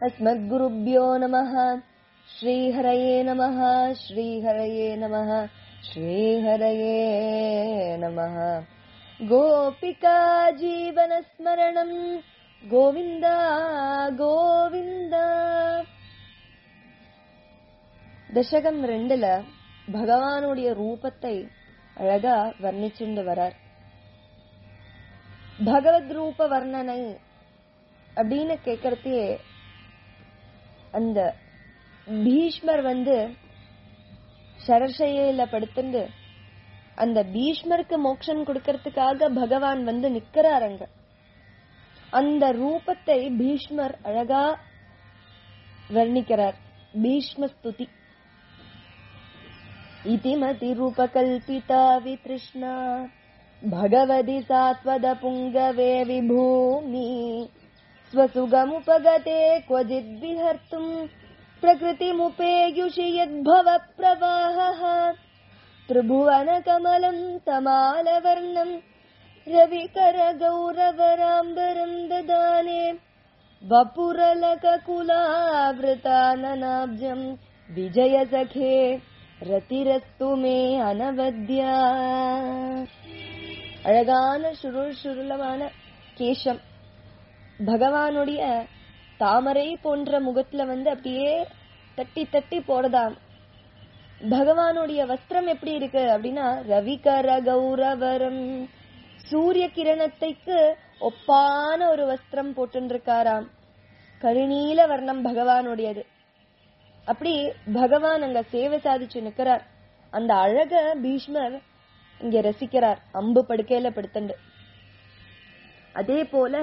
अस्मद्गुरुभ्यो नमः श्रीहरये नमः श्रीहरये नमः श्रीहरये नमः गोपिका जीवनस्मरणम् गोविन्द गोविन्द தசகம் ரெண்டுல பகவானுடைய ரூபத்தை அழகா வர்ணிச்சுண்டு வரார் பகவத் ரூப வர்ணனை அப்படின்னு கேக்குறதே அந்த பீஷ்மர் வந்து சரசையில படுத்துண்டு அந்த பீஷ்மருக்கு மோட்சம் கொடுக்கறதுக்காக பகவான் வந்து நிக்கிறாருங்க அந்த ரூபத்தை பீஷ்மர் அழகா வர்ணிக்கிறார் பீஷ்ம ஸ்துதி इतिमतिरूपकल्पिता वितृष्णा भगवति सात्वद पुङ्गवे विभूमि स्वसुगमुपगते क्वचिद्विहर्तुम् प्रकृतिमुपेयुषि यद्भव प्रवाहः त्रिभुवनकमलम् तमालवर्णम् रविकरगौरवराम्बरम् ददाने वपुरलककुलावृताननाब्जम् विजयसखे ரத்திரஸ்து மே அனவத்யா அழகான சுருள் சுருளமான கேசம் பகவானுடைய தாமரை போன்ற முகத்துல வந்து அப்படியே தட்டி தட்டி போடுதாம் பகவானுடைய வஸ்திரம் எப்படி இருக்கு அப்படின்னா ரவிகர கௌரவரம் சூரிய கிரணத்தைக்கு ஒப்பான ஒரு வஸ்திரம் போட்டுருக்காராம் கருநீல வர்ணம் பகவானுடையது அப்படி பகவான் அங்க சேவை சாதிச்சு நிக்கிறார் அந்த அழக பீஷ்மர் இங்க ரசிக்கிறார் அம்பு படுக்கையில படுத்துண்டு அதே போல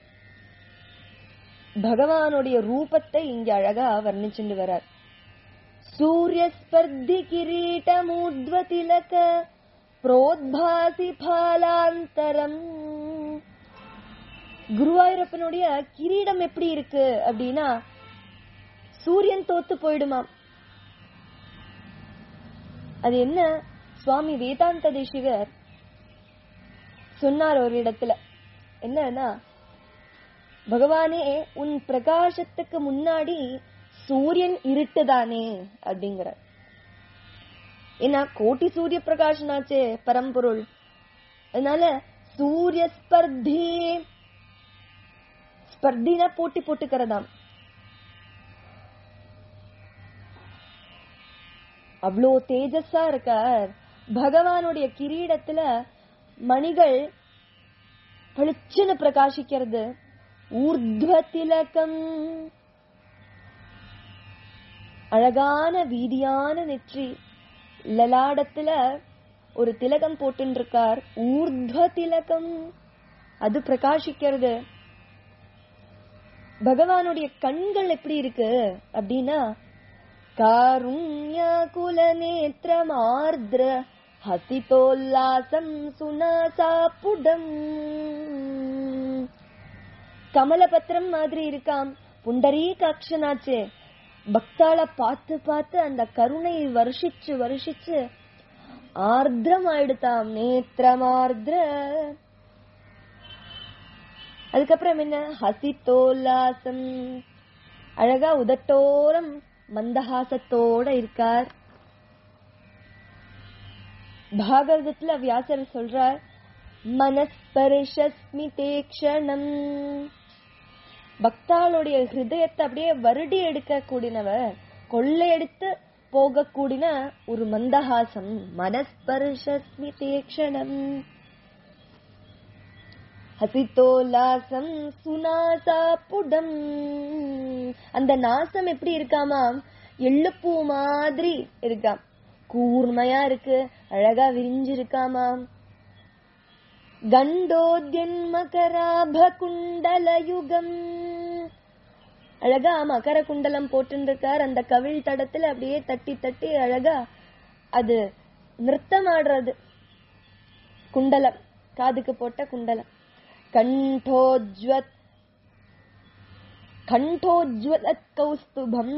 பகவானுடைய ரூபத்தை இங்க அழகா வர்ணிச்சுண்டு வரார் சூரிய ஸ்பர்தி கிரீட மூர்த்வ திலக புரோத்பாசி பாலாந்தரம் குருவாயூரப்பனுடைய கிரீடம் எப்படி இருக்கு அப்படின்னா சூரியன் தோத்து போயிடுமாம் அது என்ன சுவாமி வேதாந்த தேசிகர் சொன்னார் ஒரு இடத்துல என்னன்னா பகவானே உன் பிரகாசத்துக்கு முன்னாடி சூரியன் இருட்டுதானே அப்படிங்கிற ஏன்னா கோட்டி சூரிய பிரகாஷனாச்சே பரம்பொருள் அதனால சூரிய ஸ்பர்தி ஸ்பர்தினா போட்டி போட்டுக்கிறதாம் அவ்வளோ தேஜஸா இருக்கார் பகவானுடைய கிரீடத்துல மணிகள் பளிச்சுன்னு பிரகாசிக்கிறது ஊர்த்வ திலகம் அழகான வீதியான நெற்றி லலாடத்துல ஒரு திலகம் போட்டுருக்கார் ஊர்த்வ திலகம் அது பிரகாசிக்கிறது பகவானுடைய கண்கள் எப்படி இருக்கு அப்படின்னா कारुण्याकुलनेत्रमार्द्र हसितोल्लासम् சுனாசாப்புடம் கமலபத்திரம் மாதிரி இருக்காம் புண்டரீகாட்சனாச்சே பக்தாள பார்த்து பார்த்து அந்த கருணை வருஷிச்சு வருஷிச்சு ஆர்திரம் ஆயிடுதாம் நேத்திரமார்திர அதுக்கப்புறம் என்ன ஹசித்தோல்லாசம் அழகா உதட்டோரம் மந்தஹாசத்தோட இருக்கார் பாகவதத்துல வியாசர் சொல்றார் மனஸ்பரிஷஸ்மி தேக்ஷணம் பக்தாளுடைய ஹிருதயத்தை அப்படியே வருடி எடுக்க கூடினவர் கொள்ளையடித்து போகக்கூடின ஒரு மந்தஹாசம் மனஸ்பரிஷஸ்மி தேக்ஷணம் ஹசித்தோல்லாசம் சுனாசா புடம் அந்த நாசம் எப்படி இருக்காமாம் எள்ளுப்பூ மாதிரி இருக்காம் கூர்மையா இருக்கு அழகா விரிஞ்சு இருக்காமாம் கண்டோத்யன்மகராப குண்டல யுகம் அழகா மகர குண்டலம் போட்டுருக்கார் அந்த கவிழ் தடத்துல அப்படியே தட்டி தட்டி அழகா அது நிறுத்தம் ஆடுறது குண்டலம் காதுக்கு போட்ட குண்டலம் கண்டோஜ்வத் கண்டோஜ்வலத் கௌஸ்துபம்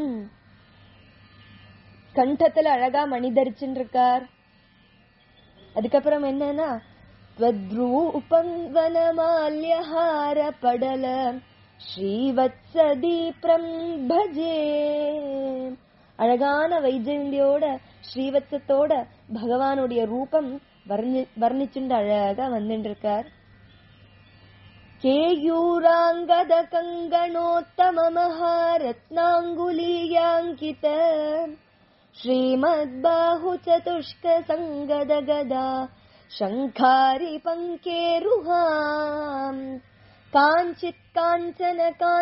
கண்டத்துல அழகா மணி தரிச்சுன்னு இருக்கார் அதுக்கப்புறம் என்னன்னா त्वद्रूपं वनमाल्यहार पडल ஸ்ரீவத்சதீப்ரம் பஜே அழகான வைஜெயந்தியோட ஸ்ரீவத்சத்தோட பகவானுடைய ரூபம் வர்ணி- வர்ணிச்சுண்டு அழகா வந்துட்டு இருக்கார் केयूराङ्गद कङ्गणोत्तममहारत्नाङ्गुलीयाङ्कित श्रीमद्बाहुचतुष्क सङ्गद गदा शङ्खारि पङ्केरुहाम् काञ्चित् काञ्चन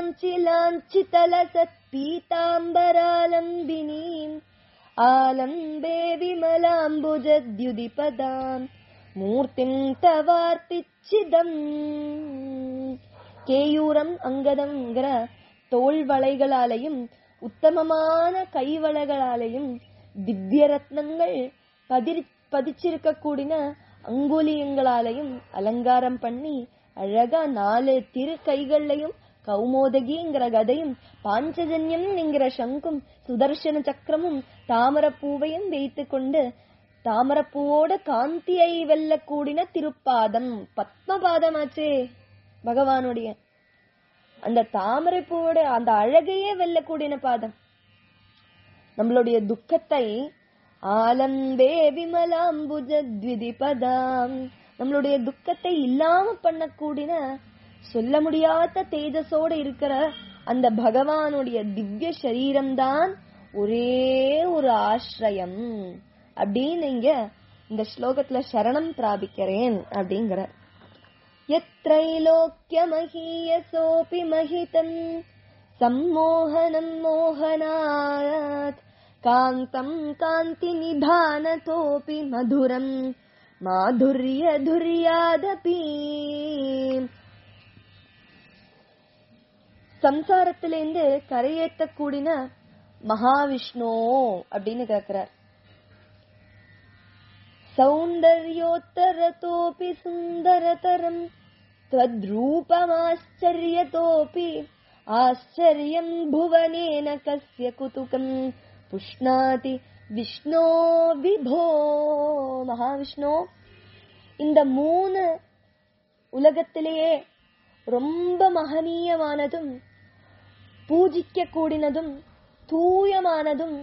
काञ्चिलाञ्चितलसत्पीताम्बरालम्बिनीम् आलम्बे विमलाम्बुजद्युदिपदाम् மூர்த்திம் தவார்த்திச்சிதம் கேயூரம் அங்கதம்ங்கிற தோள் வளைகளாலையும் உத்தமமான கைவளைகளாலையும் திவ்ய ரத்னங்கள் பதிரி பதிச்சிருக்க கூடின அங்குலியங்களாலையும் அலங்காரம் பண்ணி அழகா நாலு திரு கைகள்லையும் கௌமோதகிங்கிற கதையும் பாஞ்சஜன்யம் என்கிற சங்கும் சுதர்சன சக்கரமும் தாமரப்பூவையும் வைத்துக் கொண்டு தாமரப்பூவோட காந்தியை வெல்லக்கூடின திருப்பாதம் பத்மபாதமாச்சே பகவானுடைய அந்த தாமரைப்பூவோட அந்த அழகையே வெல்லக்கூடின பாதம் நம்மளுடைய துக்கத்தை ஆலம்பே விமலாம்புஜ பதாம் நம்மளுடைய துக்கத்தை இல்லாம பண்ணக்கூடின சொல்ல முடியாத தேஜஸோட இருக்கிற அந்த பகவானுடைய திவ்ய சரீரம்தான் ஒரே ஒரு ஆசிரயம் அப்படின்னு இங்க இந்த ஸ்லோகத்துல சரணம் பிராபிக்கிறேன் அப்படிங்கிற यत्रैलोक्यमहीयसोऽपि महितम् सम्मोहनम् मोहनात् कान्तम् कान्तिनिधानतोऽपि मधुरम् माधुर्यधुर्यादपि சம்சாரத்திலேருந்து கரையேற்றக்கூடின மகாவிஷ்ணு அப்படின்னு கேக்குறார் सौन्दर्योत्तरतोऽपि सुन्दरतरम् त्वद्रूपमाश्चर्यतोऽपि आश्चर्यम् भुवनेन कस्य कुतुकम् पुष्णाति விஷ்ணோ விபோ மகாவிஷ்ணு இந்த மூணு உலகத்திலேயே ரொம்ப மகனீயமானதும் பூஜிக்க கூடினதும் தூயமானதும்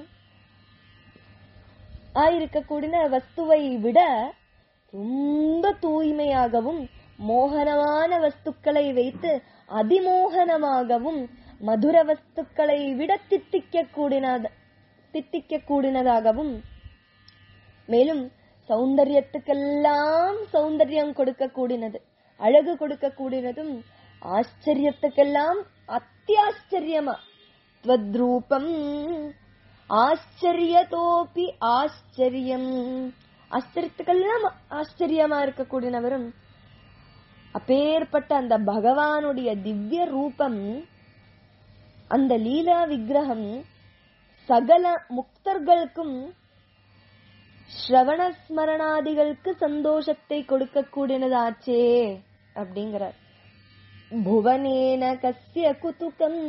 ஆயிருக்கக்கூடிய வஸ்துவை விட ரொம்ப தூய்மையாகவும் மோகனமான வஸ்துக்களை வைத்து அதிமோகனமாகவும் மதுர வஸ்துக்களை விட தித்திக்க கூடினத தித்திக்க கூடினதாகவும் மேலும் சௌந்தரியத்துக்கெல்லாம் சௌந்தரியம் கொடுக்க கூடினது அழகு கொடுக்க கூடினதும் ஆச்சரியத்துக்கெல்லாம் அத்தியாச்சரியமா துவத்ரூபம் ஆச்சரியத்தோப்பி ஆச்சரியம் ஆச்சரியத்துக்கெல்லாம் ஆச்சரியமா இருக்கக்கூடியவரும் அப்பேற்பட்ட அந்த பகவானுடைய திவ்ய ரூபம் அந்த லீலா விக்கிரகம் சகல முக்தர்களுக்கும் ஸ்ரவண ஸ்மரணாதிகளுக்கு சந்தோஷத்தை கொடுக்கக்கூடியதாச்சே அப்படிங்கிறார் புவனேன கஸ்ய குதுகம்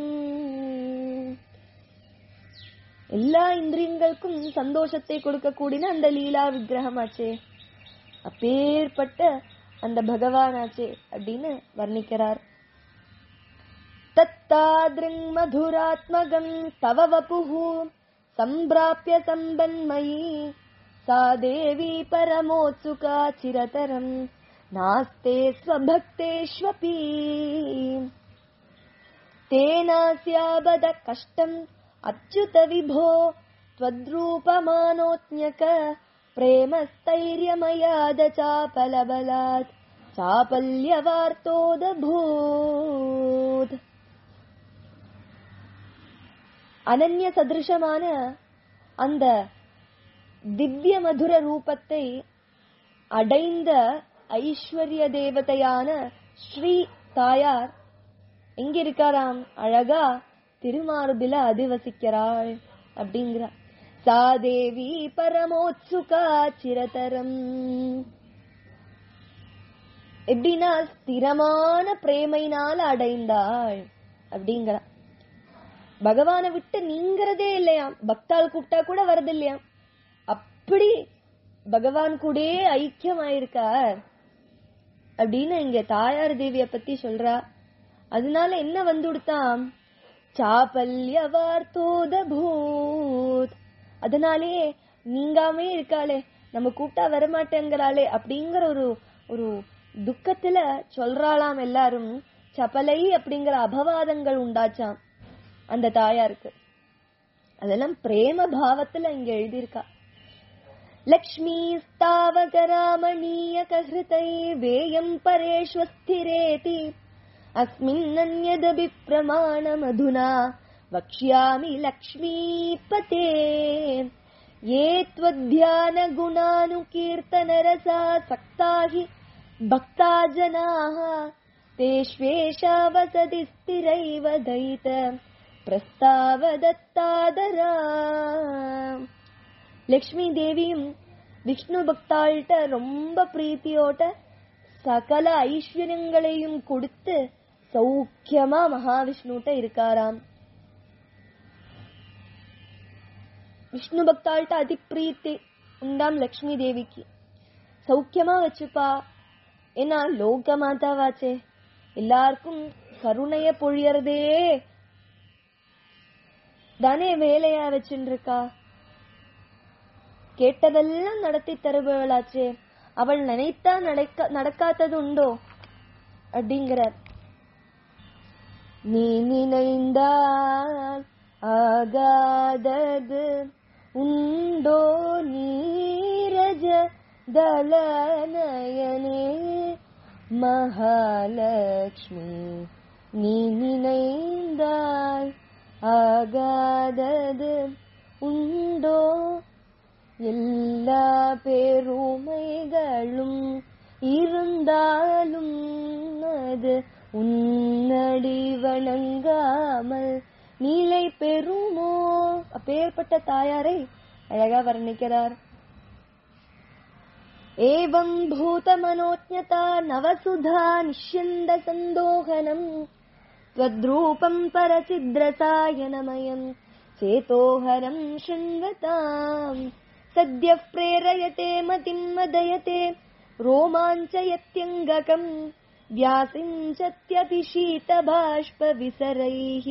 எல்லா இந்திரியங்களுக்கும் சந்தோஷத்தை கொடுக்கக்கூடிய அந்த லீலா விக்கிரகமாச்சே அப்பேற்பட்ட அந்த பகவானாச்சே அப்படின்னு வர்ணிக்கிறார் தத்தாதிருங் மதுராத்மகம் தவ வபுः சம்பிராப்ய சம்பன்மயி சா தேவி பரமோத்சுகா சிரதரம் நாஸ்தே ஸ்வபக்தேஷ்வபி तेनास्याबद कष्टम् अच्युत विभो त्वद्रूपमानोज्ञक प्रेमस्थैर्यमयाद चापलबलात् चापल्यवार्तोदभूत् அனன்ய சதிருஷமான அந்த திவ்ய மதுர ரூபத்தை அடைந்த ஐஸ்வர்ய தேவதையான ஸ்ரீ தாயார் எங்க இருக்காராம் அழகா திருமார்பில அதிவசிக்கிறாள் அப்படிங்கிறார் சாதேவி பரமோத்சுகா சிரதரம் எப்படின்னா ஸ்திரமான பிரேமையினால அடைந்தாள் அப்படிங்கிறா பகவானை விட்டு நீங்கிறதே இல்லையாம் பக்தாள் கூப்பிட்டா கூட வரது இல்லையாம் அப்படி பகவான் கூடயே ஐக்கியமாயிருக்கார் அப்படின்னு இங்க தாயார் தேவிய பத்தி சொல்றா அதனால என்ன வந்துடுத்தாம் சாபல்யவார்த்தோத பூத் அதனாலேயே நீங்காமே இருக்காளே நம்ம கூப்பிட்டா வரமாட்டேங்கிறாளே அப்படிங்கிற ஒரு ஒரு துக்கத்துல சொல்றாளாம் எல்லாரும் சபலை அப்படிங்கிற அபவாதங்கள் உண்டாச்சாம் அந்த தாயாருக்கு அதெல்லாம் பிரேம பாவத்துல இங்க எழுதியிருக்கா लक्ष्मीस्तावकरामणीयकहृतै वेयम् परेष्वस्थिरेति अस्मिन्नन्यदपि प्रमाणमधुना वक्ष्यामि लक्ष्मीपते ये त्वध्यानगुणानुकीर्तनरसा सक्ता हि भक्ता जनाः तेष्वेषा वसति स्थिरैव दयित प्रस्तावदत्तादरा லக்ஷ்மி தேவியும் விஷ்ணு பக்தாள்கிட்ட ரொம்ப பிரீத்தியோட சகல ஐஸ்வர்யங்களையும் கொடுத்து சௌக்கியமா மகாவிஷ்ணுட்ட இருக்காராம் விஷ்ணு பக்தாள்கிட்ட அதி பிரீத்தி உண்டாம் லக்ஷ்மி தேவிக்கு சௌக்கியமா வச்சுப்பா ஏன்னா லோக மாதாவாச்சே எல்லாருக்கும் கருணைய பொழியறதே தானே வேலையா வச்சுட்டு இருக்கா கேட்டதெல்லாம் நடத்தி தருபவளாச்சே அவள் நினைத்தா நடக்க நடக்காதது உண்டோ அப்படிங்கிற நீ நினைந்தால் ஆகாதது உண்டோ நீரஜ தலநயனே மகாலட்சுமி நீ நினைந்தால் ஆகாதது உண்டோ எல்லா பெருமைகளும் இருந்தாலும் அது உன்னடி வணங்காமல் நீலை பெறுமோ அப்பேற்பட்ட தாயாரை அழகா வர்ணிக்கிறார் ஏவம் பூதமனோஜதா நவசுதா நிஷ்யந்த சந்தோகனம் त्वद्रूपम् परचिद्रसायनमयम् चेतोहरम् शृण्वताम् सद्यः प्रेरयते मतिम् मदयते रोमाञ्चयत्यङ्गकम् व्यासिञ्चत्यपि शीतबाष्पविसरैः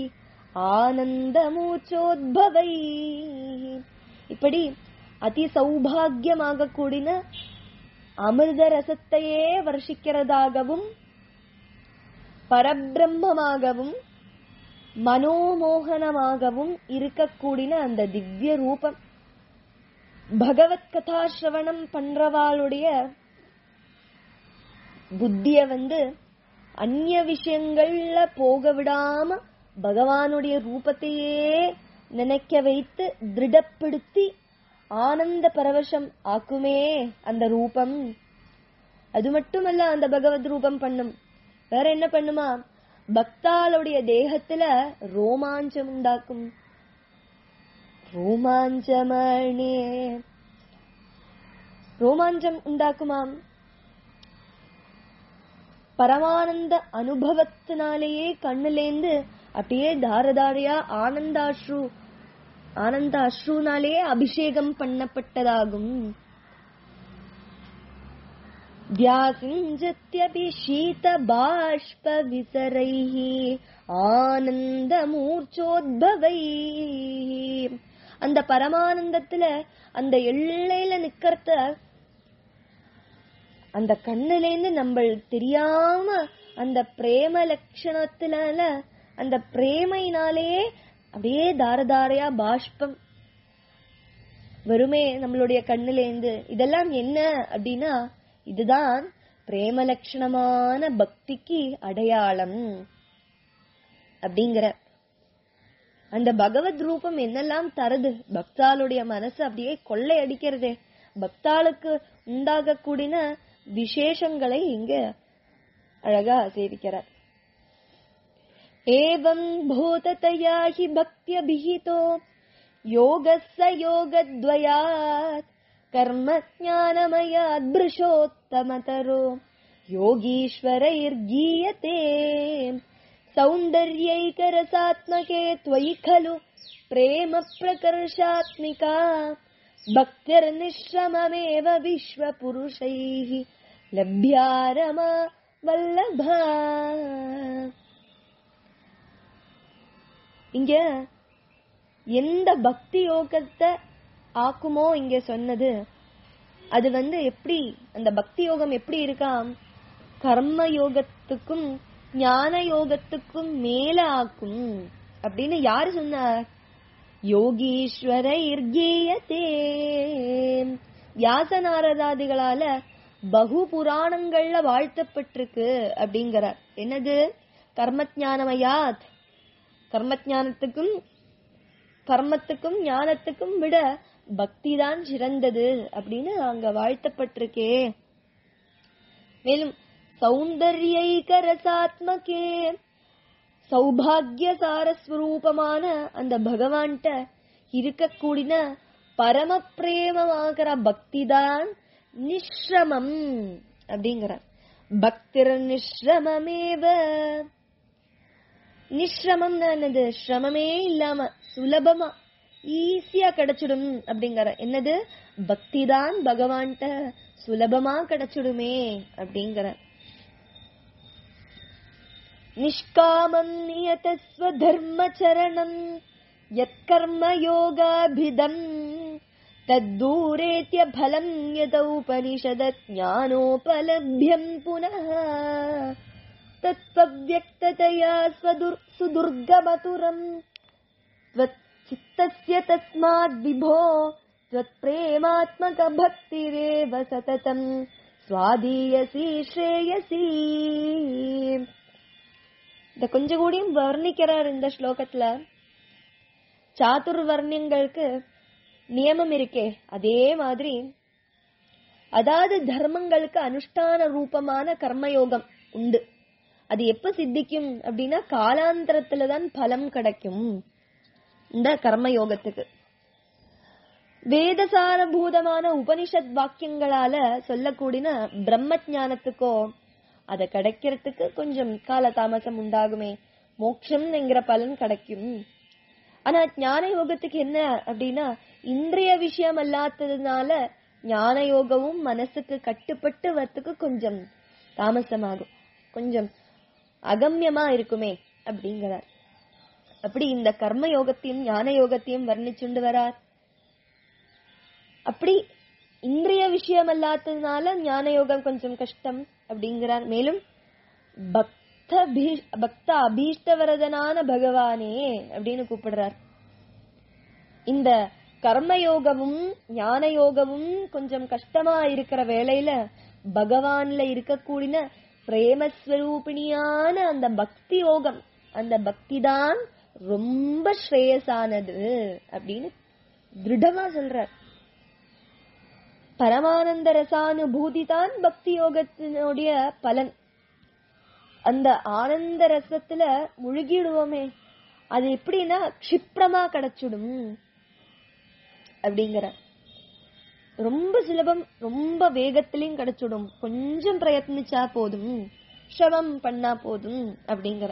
ஆனந்தமூச்சோத்பவைः இப்படி அதி சௌபாகியமாக கூடின அமிர்த ரசத்தையே வர்ஷிக்கிறதாகவும் பரபிரம்மமாகவும் மனோமோகனமாகவும் இருக்கக்கூடின அந்த திவ்ய ரூபம் பகவத் கதா சிரவணம் பண்றவாளுடைய புத்திய வந்து அந்நிய விஷயங்கள்ல போக விடாம பகவானுடைய ரூபத்தையே நினைக்க வைத்து திருடப்படுத்தி ஆனந்த பரவசம் ஆக்குமே அந்த ரூபம் அது மட்டுமல்ல அந்த பகவத் ரூபம் பண்ணும் வேற என்ன பண்ணுமா பக்தாளுடைய தேகத்துல ரோமாஞ்சம் உண்டாக்கும் ரோமாஞ்சமணே ரோமாஞ்சம் உண்டாக்குமாம் பரமானந்த அனுபவத்தினாலேயே கண்ணுலேந்து அப்படியே தாரதாரையா ஆனந்தாஸ்ரு ஆனந்த அஸ்ருனாலேயே அபிஷேகம் பண்ணப்பட்டதாகும் व्यासिञ्जत्यपि शीतबाष्पविसरैः ஆனந்தமூர்ச்சோத்பவைः அந்த பரமானந்தத்துல அந்த எல்லையில நிக்கிறத அந்த கண்ணுலேந்து நம்ம தெரியாம அந்த பிரேம லட்சணத்தினால அந்த பிரேமையினாலேயே அப்படியே தாரதாரையா பாஷ்பம் வருமே நம்மளுடைய கண்ணுலேந்து இதெல்லாம் என்ன அப்படின்னா இதுதான் பிரேம லட்சணமான பக்திக்கு அடையாளம் அப்படிங்கிற அந்த பகவத் ரூபம் என்னெல்லாம் தருது பக்தாளுடைய மனசு அப்படியே கொள்ளை அடிக்கிறதே பக்தாளுக்கு உண்டாகக்கூடின விசேஷங்களை இங்க அழகா சேவிக்கிறார் ஏவம் பூததயா ஹி பக்தியபிஹிதோ யோகஸ்ஸ யோகத்வயாத் कर्म ज्ञानमयाद्भृशोत्तमतरो योगीश्वरैर्गीयते सौन्दर्यैकरसात्मके त्वयि खलु प्रेमप्रकर्षात्मिका भक्तिर्निःश्रममेव विश्वपुरुषैः लभ्यारमा वल्लभा இங்க எந்த பக்தி யோகத்தை ஆக்குமோ இங்க சொன்னது அது வந்து எப்படி அந்த பக்தி யோகம் எப்படி இருக்காம் கர்ம யோகத்துக்கும் ஞான யோகத்துக்கும் மேல ஆக்கும் அப்படின்னு யாரு சொன்னார் யோகீஸ்வர இர்கீயத்தே வியாச நாரதாதிகளால பகு புராணங்கள்ல வாழ்த்தப்பட்டிருக்கு அப்படிங்கிறார் என்னது கர்மஜானமயாத் கர்மஜானத்துக்கும் கர்மத்துக்கும் ஞானத்துக்கும் விட பக்தி தான் சிறந்தது அப்படின்னு அங்க வாழ்த்தப்பட்டிருக்கே மேலும் சௌந்தர்யைக ரசாத்மகே சௌபாகிய சாரஸ்வரூபமான அந்த பகவான்கிட்ட இருக்கக்கூடின பரம பிரேமமாகிற பக்தி தான் நிஸ்ரமம் அப்படிங்கிறார் பக்திர் நிஸ்ரமமேவ நிஸ்ரமம் என்னது சிரமமே இல்லாம சுலபமா ஈஸியா கிடைச்சிடும் அப்படிங்கிற என்னது பக்தி தான் பகவான்கிட்ட சுலபமா கிடைச்சிடுமே அப்படிங்கிற நிஷ்காமம் நியதஸ்வதர்மச்சரணம் யத்கர்ம யோகாபிதம் தத்தூரேத்ய பலம் யதௌபனிஷத ஞானோபலப்யம் புனः तत्त्वव्यक्ततया स्वदुर् सुदुर्गमतुरम् त्वच्चित्तस्य तस्माद् विभो त्वत्प्रेमात्मकभक्तिरेव सततम् சுவாதீயசி ஸ்ரேயசி இத கொஞ்சம் கூடியும் வர்ணிக்கிறார் இந்த ஸ்லோகத்துல சாதுர்வர்ணியங்களுக்கு நியமம் இருக்கே அதே மாதிரி அதாவது தர்மங்களுக்கு அனுஷ்டான ரூபமான கர்மயோகம் உண்டு அது எப்ப சித்திக்கும் அப்படின்னா காலாந்தரத்துலதான் பலம் கிடைக்கும் இந்த கர்மயோகத்துக்கு வேதசாரபூதமான உபனிஷத் வாக்கியங்களால சொல்லக்கூடின பிரம்ம ஞானத்துக்கோ அத கிடைக்கிறதுக்கு கொஞ்சம் கால தாமசம் உண்டாகுமே மோட்சம் என்கிற பலன் கிடைக்கும் ஆனா ஞான யோகத்துக்கு என்ன அப்படின்னா இன்றைய விஷயம் அல்லாததுனால ஞான யோகமும் மனசுக்கு கட்டுப்பட்டு வரத்துக்கு கொஞ்சம் தாமசமாகும் கொஞ்சம் அகம்யமா இருக்குமே அப்படிங்கிறார் அப்படி இந்த கர்ம யோகத்தையும் ஞான யோகத்தையும் வர்ணிச்சுண்டு வரார் அப்படி இன்றைய விஷயம் அல்லாததுனால ஞான யோகம் கொஞ்சம் கஷ்டம் அப்படிங்கிறார் மேலும் பக்த பீ- பக்த அபீஷ்டவரதனான பகவானே அப்படின்னு கூப்பிடுறார் இந்த கர்மயோகமும் ஞான யோகமும் கொஞ்சம் கஷ்டமா இருக்கிற வேளையில பகவான்ல இருக்கக்கூடிய பிரேமஸ்வரூபிணியான அந்த பக்தி யோகம் அந்த பக்தி தான் ரொம்ப ஸ்ரேயஸானது அப்படின்னு திருடமா சொல்றார் பரமானந்த ரசானுபூதி தான் பக்தி யோகத்தினுடைய பலன் அந்த ஆனந்த ரசத்துல முழுகிடுவோமே அது எப்படின்னா க்ஷிப்ரமா கிடைச்சிடும் அப்படிங்கிற ரொம்ப சுலபம் ரொம்ப வேகத்திலையும் கிடைச்சிடும் கொஞ்சம் பிரயத்னிச்சா போதும் ஸ்ரவம் பண்ணா போதும் அப்படிங்கிற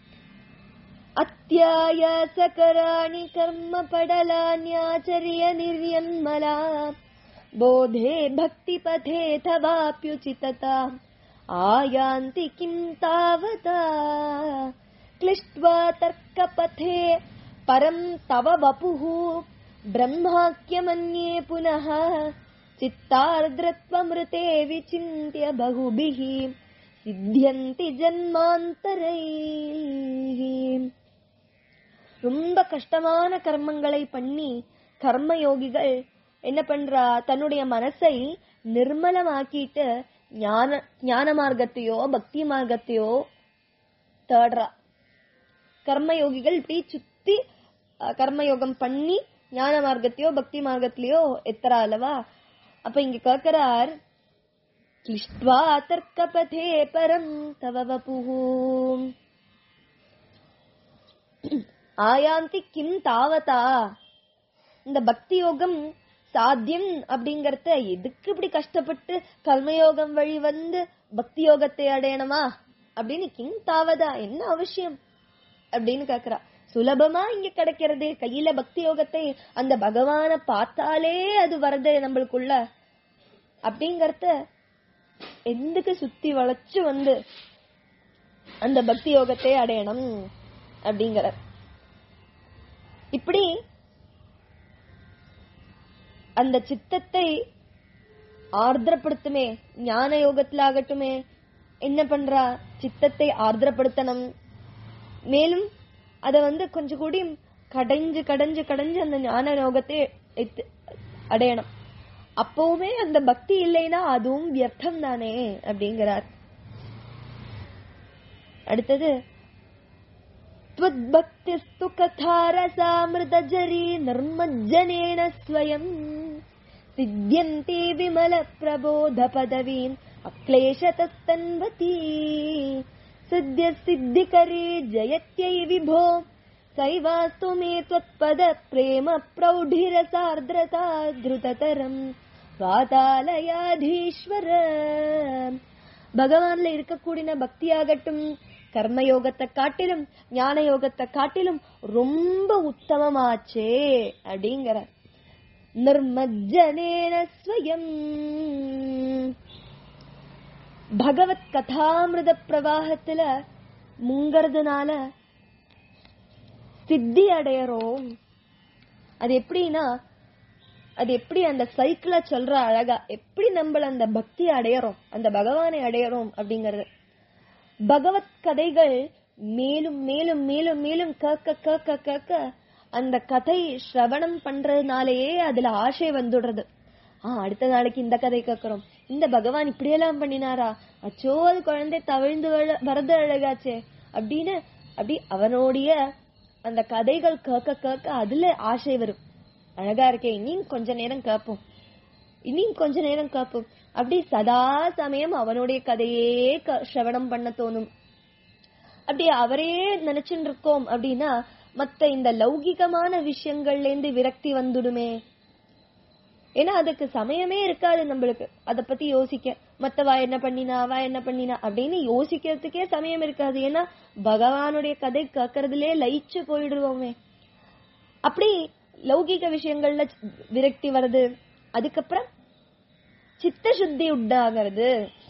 அத்தியாயாசகராணி கர்ம படலான்யாச்சரிய நிர்யன்மலா बोधे भक्तिपथेऽथवाप्युचितता आयान्ति किं तावता क्लिष्ट्वा तर्कपथे परं तव वपुः ब्रह्माख्यमन्ये पुनः चित्तार्द्रत्वमृते विचिन्त्य बहुभिः सिद्ध्यन्ति जन्मान्तरैः ரொம்ப கஷ்டமான கர்மங்களை பண்ணி கர்ம யோகிகள் என்ன பண்றா தன்னுடைய மனசை நிர்மலமாக்கிட்டு ஞான ஞான மார்க்கத்தையோ பக்தி மார்க்கத்தையோ தேடுறா கர்ம யோகிகள் இப்படி சுத்தி அஹ், கர்மயோகம் பண்ணி ஞான மார்க்கத்தையோ பக்தி மார்க்கத்திலயோ எத்தரா அல்லவா அப்ப இங்க கேக்குறார் கிளிஷ்ட்வா தர்க்கபதே பரம் தவ வபுஹு ஆயாந்தி கிம் தாவதா இந்த பக்தி யோகம் சாத்தியம் அப்படிங்கறத எதுக்கு இப்படி கஷ்டப்பட்டு கர்மயோகம் வழி வந்து பக்தி யோகத்தை அடையணுமா அப்படின்னு கிம் தாவதா என்ன அவசியம் அப்படின்னு கேக்குறா சுலபமா இங்க கிடைக்கிறதே கையில பக்தி யோகத்தை அந்த பகவான பார்த்தாலே அது வருது நம்மளுக்குள்ள அப்படிங்கறத எந்துக்கு சுத்தி வளைச்சு வந்து அந்த பக்தி யோகத்தை அடையணும் அப்படிங்கிற இப்படி அந்த சித்தத்தை ஆர்திரப்படுத்துமே ஞான யோகத்துல ஆகட்டுமே என்ன பண்றா சித்தத்தை ஆர்திரப்படுத்தணும் மேலும் அத வந்து கொஞ்சம் கூடி கடைஞ்சு கடைஞ்சு கடைஞ்சு அந்த ஞான யோகத்தை எத்து- அடையணும் அப்பவுமே அந்த பக்தி இல்லைன்னா அதுவும் வியர்த்தம் தானே அப்படிங்கிறார் அடுத்தது त्वद्भक्तिस्तु कथारसामृतजरी निर्मज्जनेन स्वयम् सिद्ध्यन्ति विमलप्रबोधपदवीम् अक्लेशतस्तन्वती सिद्ध्यसिद्धिकरी जयत्यै विभो सैवास्तु मे त्वत्पद प्रेम प्रौढिरसार्द्रता द्रुततरम् வாதாலயாதீஸ்வர பகவான்ல இருக்கக்கூடிய பக்தியாகட்டும் கர்மயோகத்தை காட்டிலும் ஞான யோகத்தை காட்டிலும் ரொம்ப உத்தமமாச்சே அப்படிங்கிற நிர்மஜ்ஜனேன ஸ்வயம் பகவத் கதாமிருத பிரவாகத்துல முங்கறதுனால சித்தி அடையறோம் அது எப்படின்னா அது எப்படி அந்த சைக்கிள சொல்ற அழகா எப்படி நம்மள அந்த பக்தி அடையறோம் அந்த பகவானை அடையறோம் அப்படிங்கறது பகவத் கதைகள் மேலும் மேலும் மேலும் மேலும் கேட்க கேட்க கேட்க அந்த கதை ஸ்ரவணம் பண்றதுனாலயே அதுல ஆசை வந்துடுறது ஆஹ் அடுத்த நாளைக்கு இந்த கதை கேட்கிறோம் இந்த பகவான் இப்படியெல்லாம் பண்ணினாரா அச்சோ அது குழந்தை தவிழ்ந்து வள- வரது அழகாச்சே அப்படின்னு அப்படி அவனுடைய அந்த கதைகள் கேட்க கேட்க அதுல ஆசை வரும் அழகா இருக்கே இன்னும் கொஞ்ச நேரம் கேட்போம் இன்னும் கொஞ்ச நேரம் கேட்போம் அப்படி சதா சமயம் அவனுடைய கதையே க- சிரவணம் பண்ண தோணும் அப்படி அவரையே நினைச்சுட்டு இருக்கோம் அப்படின்னா மத்த இந்த லௌகிகமான விஷயங்கள்ல இருந்து விரக்தி வந்துடுமே ஏன்னா அதுக்கு சமயமே இருக்காது நம்மளுக்கு அத பத்தி யோசிக்க மத்தவா என்ன பண்ணினா அவ என்ன பண்ணினா அப்படின்னு யோசிக்கிறதுக்கே சமயம் இருக்காது ஏன்னா பகவானுடைய கதை கேட்கறதுலே லயிச்சு போயிடுவோமே அப்படி லௌகிக விஷயங்கள்ல விரக்தி வருது அதுக்கப்புறம் சித்த சுத்தி உண்டாகிறது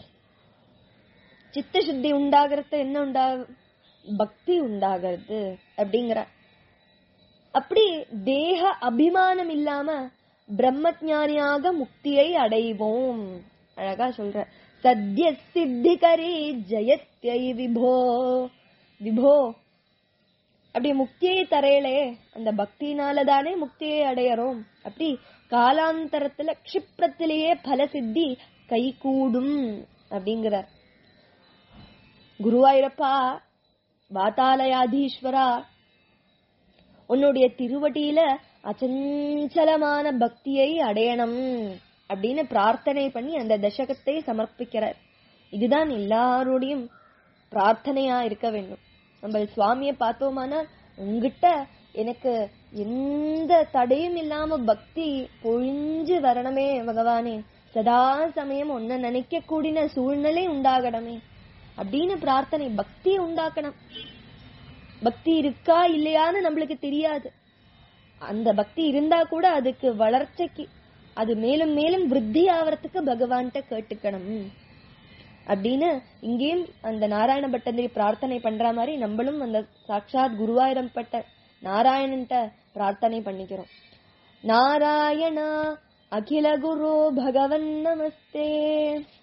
சித்த சுத்தி உண்டாகிறது என்ன உண்டா பக்தி உண்டாகிறது அப்படிங்கிற அப்படி தேக அபிமானம் இல்லாம பிரம்மஞானியாக முக்தியை அடைவோம் அழகா சொல்ற சத்ய சித்திகரி ஜெயத்யை விபோ விபோ அப்படி முக்தியை தரையலே அந்த பக்தினால தானே முக்தியை அடையறோம் அப்படி காலாந்தரத்துல க்ஷிப்ரத்திலேயே பல சித்தி கை கூடும் அப்படிங்கிறார் குருவாயூரப்பா வாத்தாலயாதீஸ்வரா உன்னுடைய திருவடியில அச்சஞ்சலமான பக்தியை அடையணும் அப்படின்னு பிரார்த்தனை பண்ணி அந்த தசகத்தை சமர்ப்பிக்கிறார் இதுதான் எல்லாருடையும் பிரார்த்தனையா இருக்க வேண்டும் நம்ம சுவாமியை பார்த்தோமானா உங்ககிட்ட எனக்கு எந்த தடையும் இல்லாம பக்தி பொழிஞ்சு வரணுமே பகவானே சதா சமயம் ஒன்ன நினைக்க கூடின சூழ்நிலை உண்டாகணுமே அப்படின்னு பிரார்த்தனை பக்தி உண்டாக்கணும் பக்தி இருக்கா இல்லையான்னு நம்மளுக்கு தெரியாது அந்த பக்தி இருந்தா கூட அதுக்கு வளர்ச்சிக்கு அது மேலும் மேலும் விருத்தி ஆவறதுக்கு பகவான்கிட்ட கேட்டுக்கணும் அப்படின்னு இங்கேயும் அந்த நாராயண பட்டந்திரி பிரார்த்தனை பண்ற மாதிரி நம்மளும் அந்த சாட்சாத் குருவாயிரம் பட்ட நாராயணன்ட்ட பிரார்த்தனை பண்ணிக்கிறோம் நாராயணா அகில குரு பகவன் நமஸ்தே